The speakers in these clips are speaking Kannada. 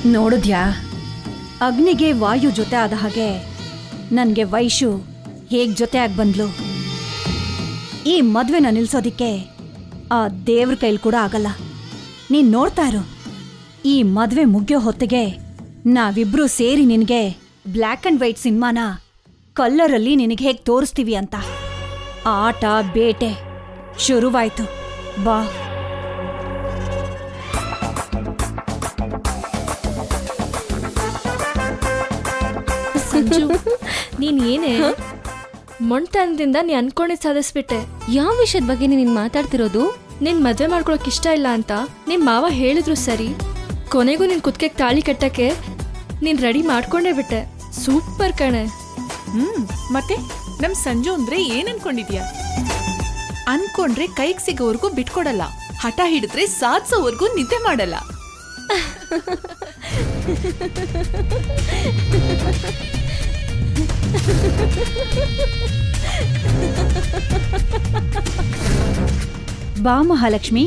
ನೋಡಿದ್ಯಾ ಅಗ್ನಿಗೆ ವಾಯು ಜೊತೆ ಆದ ಹಾಗೆ ನನಗೆ ವೈಶು ಹೇಗ್ ಜೊತೆ ಆಗಿ ಬಂದ್ಲು ಈ ಮದ್ವೆನ ನಿಲ್ಸೋದಿಕ್ಕೆ ಆ ದೇವ್ರ ಕೈಲಿ ಕೂಡ ಆಗಲ್ಲ ನೀನ್ ನೋಡ್ತಾ ಇರು ಈ ಮದ್ವೆ ಮುಗಿಯೋ ಹೊತ್ತಿಗೆ ನಾವಿಬ್ರು ಸೇರಿ ನಿನಗೆ ಬ್ಲ್ಯಾಕ್ ಅಂಡ್ ವೈಟ್ ಸಿನಿಮಾನ ಕಲ್ಲರಲ್ಲಿ ನಿನಗೆ ಹೇಗೆ ತೋರಿಸ್ತೀವಿ ಅಂತ ಆಟ ಬೇಟೆ ಶುರುವಾಯ್ತು ಬಾ ಸಂಜು ನೀನ್ ಏನೇ ಮೊಣ್ತನದಿಂದ ನೀ ಅನ್ಕೊಂಡಿದ್ ಸಾಧಿಸ್ಬಿಟ್ಟೆ ಯಾವ ವಿಷಯದ ಬಗ್ಗೆ ನೀನ್ ಮಾತಾಡ್ತಿರೋದು ನಿನ್ ಮದ್ವೆ ಮಾಡ್ಕೊಳಕ್ ಇಷ್ಟ ಇಲ್ಲ ಅಂತ ನಿಮ್ ಮಾವ ಹೇಳಿದ್ರು ಸರಿ ಕೊನೆಗೂ ನಿನ್ ಕುತ್ಕೆಗ್ ತಾಳಿ ಕಟ್ಟಕ್ಕೆ ನೀನ್ ರೆಡಿ ಮಾಡ್ಕೊಂಡೇ ಬಿಟ್ಟೆ ಸೂಪರ್ ಕಣೆ ಹ್ಮ್ ಮತ್ತೆ ನಮ್ ಸಂಜು ಅಂದ್ರೆ ಏನ್ ಅನ್ಕೊಂಡಿದ್ಯಾ ಅನ್ಕೊಂಡ್ರೆ ಕೈಗ್ ಸಿಗೋವರ್ಗೂ ಬಿಟ್ಕೊಡಲ್ಲ ಹಠ ಹಿಡಿದ್ರೆ ಸಾಧ್ಸೋವರ್ಗೂ ನಿದ್ದೆ ಮಾಡಲ್ಲ ಬಾ ಮಹಾಲಕ್ಷ್ಮಿ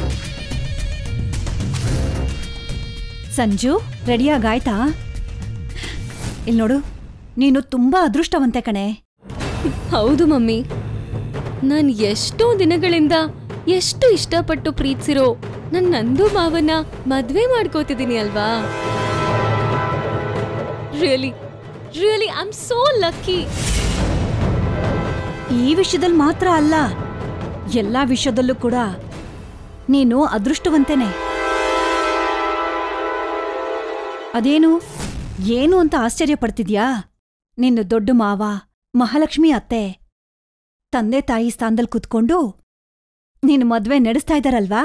ಸಂಜು ರೆಡಿಯಾಗಾಯ್ತಾ ಇಲ್ಲಿ ನೋಡು ನೀನು ತುಂಬಾ ಅದೃಷ್ಟವಂತೆ ಕಣೆ ಹೌದು ಮಮ್ಮಿ ನಾನ್ ಎಷ್ಟೋ ದಿನಗಳಿಂದ ಎಷ್ಟು ಇಷ್ಟಪಟ್ಟು ಪ್ರೀತಿಸಿರೋ ನನ್ ನಂದು ಮಾವನ ಮದ್ವೆ ಮಾಡ್ಕೋತಿದ್ದೀನಿ ಅಲ್ವಾ really really I am so lucky ಈ ವಿಷಯದಲ್ಲಿ ಮಾತ್ರ ಅಲ್ಲ ಎಲ್ಲಾ ವಿಷಯದಲ್ಲೂ ಕೂಡ ನೀನು ಅದೃಷ್ಟವಂತೆನೆ ಅದೇನು ಏನು ಅಂತ ಆಶ್ಚರ್ಯ ಪಡ್ತಿದ್ಯಾ ನಿನ್ನ ದೊಡ್ಡ ಮಾವ ಮಹಾಲಕ್ಷ್ಮಿ ಅತ್ತೆ ತಂದೆ ತಾಯಿ ಸ್ಥಾನದಲ್ಲಿ ಕುತ್ಕೊಂಡು ನಿನ್ನ ಮದ್ವೆ ನಡೆಸ್ತಾ ಇದ್ದಾರಲ್ವಾ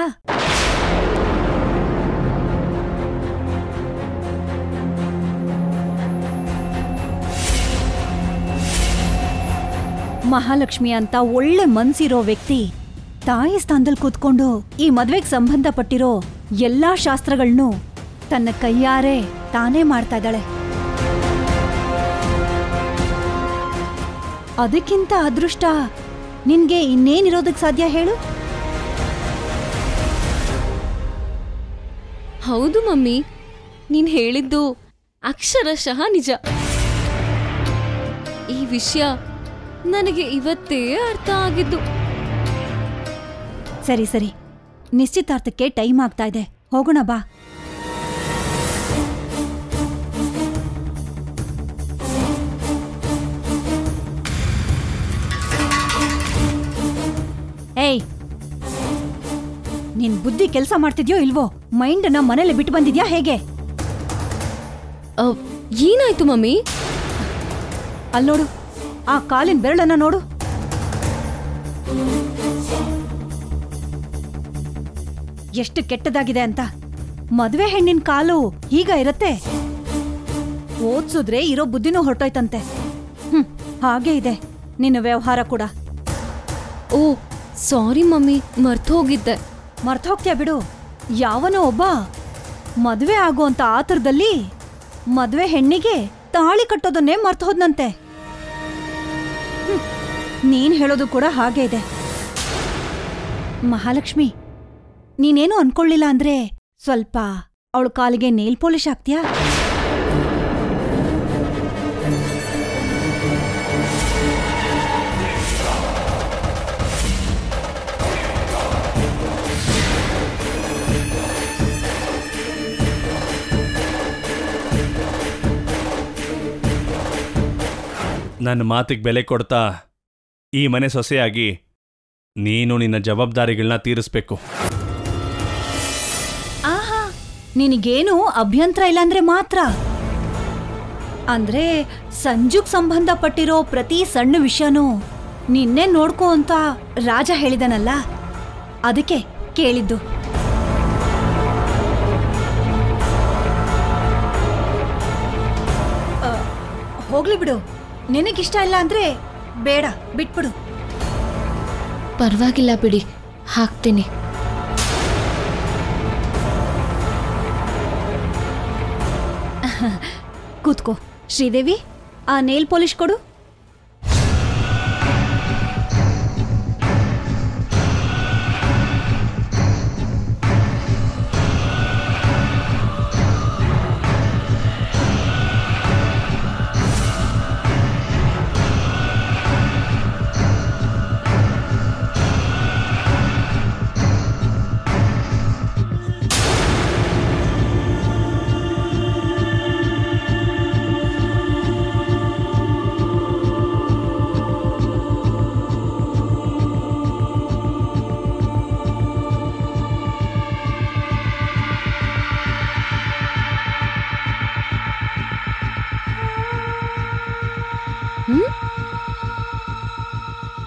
ಮಹಾಲಕ್ಷ್ಮಿ ಅಂತ ಒಳ್ಳೆ ಮನ್ಸಿರೋ ವ್ಯಕ್ತಿ ತಾಯಿ ಸ್ಥಾನದಲ್ಲಿ ಕೂತ್ಕೊಂಡು ಈ ಮದ್ವೆಗೆ ಸಂಬಂಧಪಟ್ಟಿರೋ ಎಲ್ಲಾ ಶಾಸ್ತ್ರಗಳ್ನೂ ತನ್ನ ಕೈಯಾರೆ ತಾನೇ ಮಾಡ್ತಾ ಇದ್ದಾಳೆ ಅದಕ್ಕಿಂತ ಅದೃಷ್ಟ ನಿನ್ಗೆ ಇನ್ನೇನಿರೋದಕ್ ಸಾಧ್ಯ ಹೇಳು ಹೌದು ಮಮ್ಮಿ ನೀನ್ ಹೇಳಿದ್ದು ಅಕ್ಷರಶಃ ನಿಜ ಈ ವಿಷಯ ನನಗೆ ಇವತ್ತೇ ಅರ್ಥ ಆಗಿದ್ದು ಸರಿ ಸರಿ ನಿಶ್ಚಿತಾರ್ಥಕ್ಕೆ ಟೈಮ್ ಆಗ್ತಾ ಇದೆ ಹೋಗೋಣ ಬಾ ಏಯ್ ನಿನ್ ಬುದ್ಧಿ ಕೆಲಸ ಮಾಡ್ತಿದ್ಯೋ ಇಲ್ವೋ ಮೈಂಡ್ನ ಮನೇಲಿ ಬಿಟ್ಟು ಬಂದಿದ್ಯಾ ಹೇಗೆ ಅ, ಏನಾಯ್ತು ಮಮ್ಮಿ ಅಲ್ ನೋಡು ಆ ಕಾಲಿನ ಬೆರಳನ್ನ ನೋಡು ಎಷ್ಟು ಕೆಟ್ಟದಾಗಿದೆ ಅಂತ ಮದ್ವೆ ಹೆಣ್ಣಿನ ಕಾಲು ಹೀಗ ಇರತ್ತೆ ಓದ್ಸುದ್ರೆ ಇರೋ ಬುದ್ಧಿನೂ ಹೊರಟೋಯ್ತಂತೆ ಹ್ಮ್ ಹಾಗೆ ಇದೆ ನಿನ್ನ ವ್ಯವಹಾರ ಕೂಡ ಓ ಸಾರಿ ಮಮ್ಮಿ ಮರ್ತು ಹೋಗಿದ್ದೆ ಮರ್ತೋಗ್ತ್ಯಾ ಬಿಡು ಯಾವನೋ ಒಬ್ಬ ಮದ್ವೆ ಆಗೋಂತ ಆತುರದಲ್ಲಿ ಮದ್ವೆ ಹೆಣ್ಣಿಗೆ ತಾಳಿ ಕಟ್ಟೋದನ್ನೇ ಮರ್ತು ಹೋದ್ನಂತೆ ಹ್ಮ್. ನೀನ್ ಹೇಳೋದು ಕೂಡ ಹಾಗೆ ಇದೆ ಮಹಾಲಕ್ಷ್ಮಿ ನೀನೇನು ಅನ್ಕೊಳ್ಳಿಲ್ಲ ಅಂದ್ರೆ ಸ್ವಲ್ಪ ಅವಳ ಕಾಲಿಗೆ ನೇಲ್ ಪಾಲಿಶ್ ಹಾಕ್ತ್ಯಾ ನನ್ನ ಮಾತಿಗೆ ಬೆಲೆ ಕೊಡ್ತಾ ಈ ಮನೆ ಸೊಸೆಯಾಗಿ ನೀನು ನಿನ್ನ ಜವಾಬ್ದಾರಿಗಳನ್ನ ತೀರಿಸ್ಬೇಕು ಆಹಾ ನಿನಗೇನು ಅಭ್ಯಂತರ ಇಲ್ಲ ಅಂದ್ರೆ ಮಾತ್ರ ಅಂದ್ರೆ ಸಂಜುಗ್ ಸಂಬಂಧಪಟ್ಟಿರೋ ಪ್ರತಿ ಸಣ್ಣ ವಿಷಯನೂ ನಿನ್ನೆ ನೋಡ್ಕೋ ಅಂತ ರಾಜ ಹೇಳಿದನಲ್ಲ ಅದಕ್ಕೆ ಕೇಳಿದ್ದು ಆ, ಹೋಗ್ಲಿ ಬಿಡು ನಿನಗಿಷ್ಟ ಇಲ್ಲ ಅಂದ್ರೆ ಬೇಡ ಬಿಟ್ಬಿಡು ಪರವಾಗಿಲ್ಲ ಬಿಡಿ ಹಾಕ್ತೀನಿ ಕೂತ್ಕೋ ಶ್ರೀದೇವಿ ಆ ನೇಲ್ ಪಾಲಿಶ್ ಕೊಡು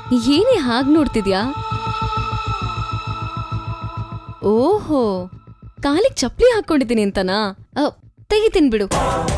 ಏನೇ ಹಾಗೆ ನೋಡ್ತಿದ್ಯಾ ಓಹೋ ಕಾಲಿಗೆ ಚಪ್ಪಲಿ ಹಾಕೊಂಡಿದ್ದೀನಿ ಅಂತನಾ ಅ, ತೆಗಿತೀನಿ ಬಿಡು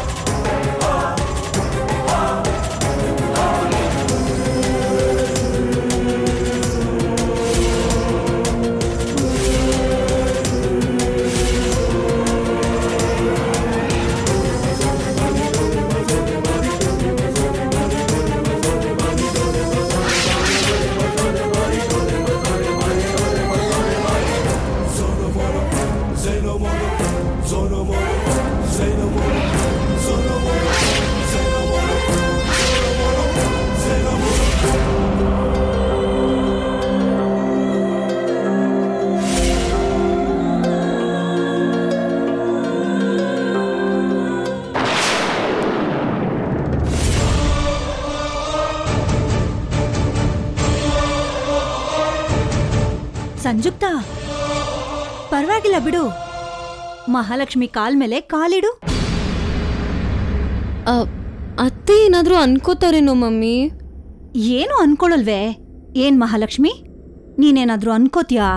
ಸಂಜುಕ್ತ ಪರವಾಗಿಲ್ಲ ಬಿಡು ಮಹಾಲಕ್ಷ್ಮಿ ಕಾಲ್ ಮೇಲೆ ಕಾಲಿಡು ಅ, ಅತ್ತೆ ಏನಾದ್ರೂ ಅನ್ಕೋತಾರೇನೋ ಮಮ್ಮಿ ಏನು ಅನ್ಕೊಳಲ್ವೇ ಏನ್ ಮಹಾಲಕ್ಷ್ಮಿ ನೀನೇನಾದ್ರೂ ಅನ್ಕೋತ್ಯಾ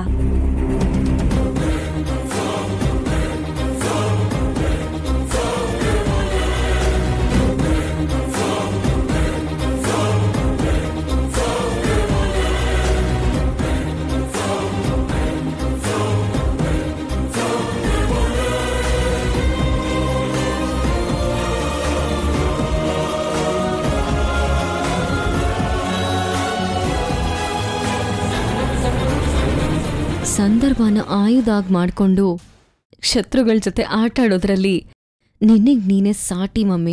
ಸಂದರ್ಭನ ಆಯುಧ ಆಗ್ ಮಾಡ್ಕೊಂಡು ಶತ್ರುಗಳ ಜೊತೆ ಆಟ ಆಡೋದ್ರಲ್ಲಿ ನಿನ್ನಿಗ್ ನೀನೇ ಸಾಟಿ ಮಮ್ಮಿ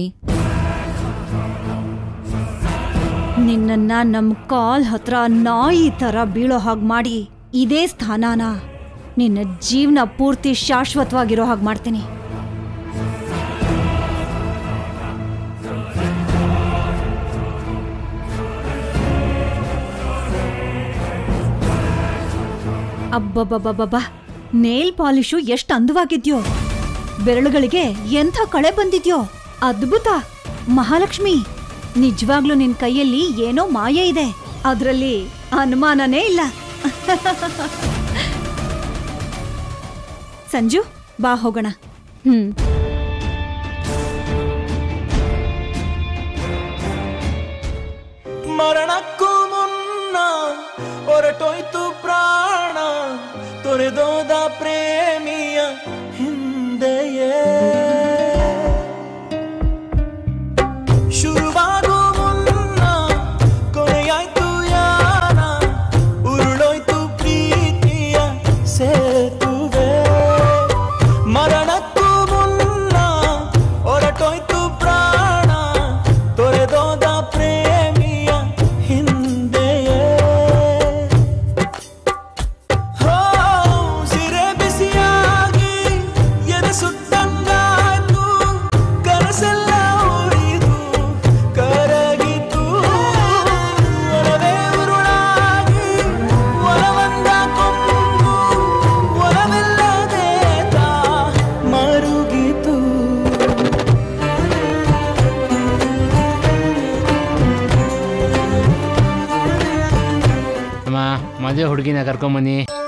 ನಿನ್ನನ್ನ ನಮ್ ಕಾಲ್ ಹತ್ರ ನಾಯಿ ತರ ಬೀಳೋ ಹಾಗ್ ಮಾಡಿ ಇದೇ ಸ್ಥಾನನ ನಿನ್ನ ಜೀವನ ಪೂರ್ತಿ ಶಾಶ್ವತವಾಗಿರೋ ಹಾಗೆ ಮಾಡ್ತೀನಿ ಅಬ್ಬಬ್ಬಬ್ಬಬ್ಬ ನೇಲ್ ಪಾಲಿಶು ಎಷ್ಟು ಅಂದವಾಗಿದ್ಯೋ ಬೆರಳುಗಳಿಗೆ ಎಂಥ ಕಳೆ ಬಂದಿದ್ಯೋ ಅದ್ಭುತ ಮಹಾಲಕ್ಷ್ಮಿ ನಿಜವಾಗ್ಲೂ ನಿನ್ ಕೈಯಲ್ಲಿ ಏನೋ ಮಾಯೆ ಇದೆ ಅದ್ರಲ್ಲಿ ಅನುಮಾನನೇ ಇಲ್ಲ ಸಂಜು ಬಾ ಹೋಗೋಣ ಹ್ಮ್ ಮರಣಕ್ಕೂ ಮುನ್ನ ಹೊರಟೋಯ್ತು ಪ್ರಾಣ ತೊರೆದೋದ ಪ್ರೇಮಿಯ ಹಿಂದೆಯೇ ಶುರುವಾಗೋ ಮುನ್ನ ಕೊನೆಯಾಯ್ತು ಯಾನ ಉರುಳೋಯ್ತು ಪ್ರೀತಿಯ ಸೇತುವೆ ಮರಣಕ್ಕೂ ಮುನ್ನ ಹೊರಟೋಯ್ತು ಪ್ರಾಣ ತೊರೆದೋದ ಪ್ರೇಮಿಯ ಹಿಂದೆಯೇ ಹೋ ಸಿರೆ ಬಿಸಿಯಾಗಿ ಎದೆ ಸುಟ್ಟಂಗಾಯ್ತು ಕನಸೆಲ್ಲ ಉಳಿದು ಕರಗಿತು ಒಲವೇ ಉರುಳಾಗಿ ಒಲವಂದ ಕೊಂದು ಒಲವಿಲ್ಲದೆ ತಾ ಮರುಗಿತು ಅಮ್ಮ ಮದುವೆ ಹುಡುಗಿನ ಕರ್ಕೊಂಬನ್ನಿ